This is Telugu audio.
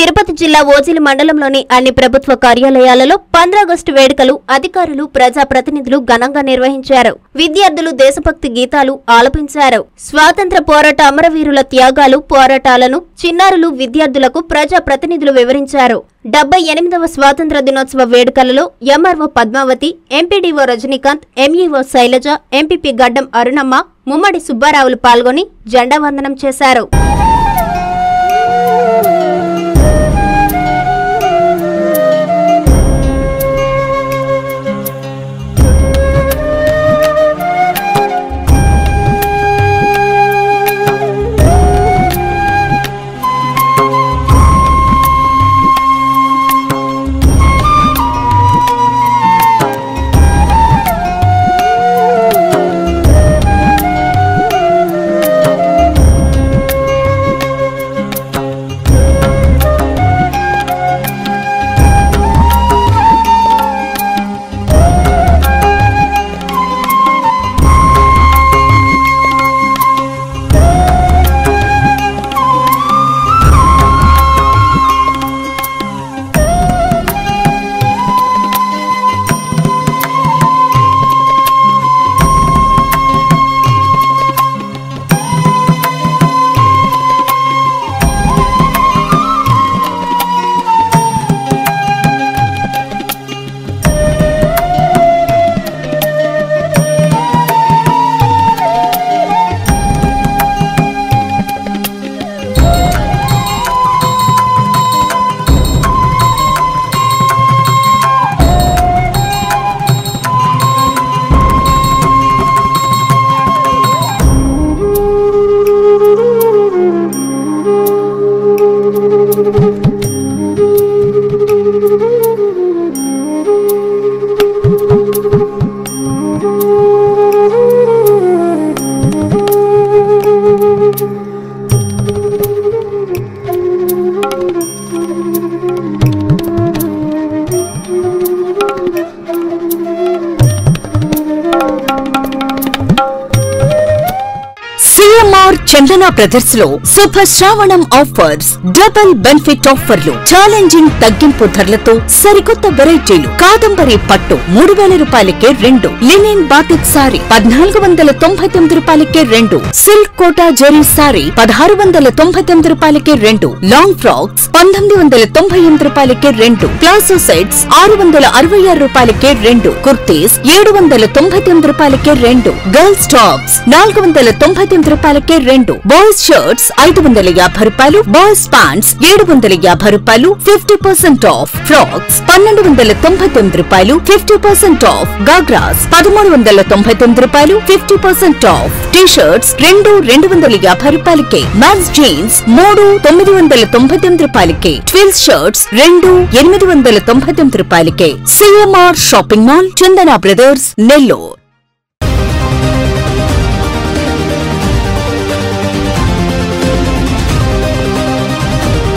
తిరుపతి జిల్లా ఓజిలి మండలంలోని అన్ని ప్రభుత్వ కార్యాలయాలలో పంద్రాగస్టు వేడుకలు అధికారులు ప్రజాప్రతినిధులు ఘనంగా నిర్వహించారు విద్యార్థులు దేశభక్తి గీతాలు ఆలపించారు స్వాతంత్ర పోరాట అమరవీరుల త్యాగాలు పోరాటాలను చిన్నారులు విద్యార్థులకు ప్రజాప్రతినిధులు వివరించారు డెబ్బై ఎనిమిదవ స్వాతంత్ర దినోత్సవ వేడుకలలో MRO Padmavathi MPDO Rajinikanth MEO Sailaja MPP Gaddam Arunamma ముమ్మడి సుబ్బారావులు పాల్గొని జెండా వందనం చేశారు సిఎంఆర్ చందన బ్రదర్స్ లో శుభ శ్రావణం ఆఫర్స్ డబుల్ బెనిఫిట్ ఆఫర్లు ఛాలెంజింగ్ తగ్గింపు ధరలతో సరికొత్త వెరైటీలు కాదంబరి పట్టు మూడు వేల రూపాయలకే రెండు లినిన్ బాటిక్ సారీ పద్నాలుగు వందల తొంభై తొమ్మిది రూపాయలకే రెండు సిల్క్ కోటా జెరీ సారీ పదహారు వందల తొంభై తొమ్మిది రూపాయలకే రెండు లాంగ్ ఫ్రాక్స్ పంతొమ్మిది వందల తొంభై ఎనిమిది రూపాయలకే రెండు ప్లాజో సెట్స్ ఆరు వందల అరవై ఆరు రూపాయలకే రెండు కుర్తీస్ ఏడు వందల తొంభై తొమ్మిది రూపాయలకే రెండు గర్ల్స్ టాప్స్ నాలుగు వందల తొంభై తొమ్మిది రూపాయలకే రెండు బాయ్స్ షర్ట్స్ ఐదు వందల యాభై రూపాయలు బాయ్స్ ప్యాంట్స్ ఏడు వందల యాభై రూపాయలు ఫిఫ్టీ పర్సెంట్ ఆఫ్ ఫ్రాక్స్ పన్నెండు వందల తొంభై తొమ్మిది రూపాయలు ఫిఫ్టీ పర్సెంట్ ఆఫ్ గాగ్రాస్ పదమూడు వందల తొంభై తొమ్మిది రూపాయలు fifty percent off T shirts రెండు రెండు వందల యాభై రూపాయలకే మ్యాన్స్ జీన్స్ మూడు తొమ్మిది వందల తొంభై తొమ్మిది రూపాయలకే ట్విల్స్ షర్ట్స్ రెండు ఎనిమిది వందల తొంభై తొమ్మిది రూపాయలకే CMR shopping mall Chandana brothers Nellore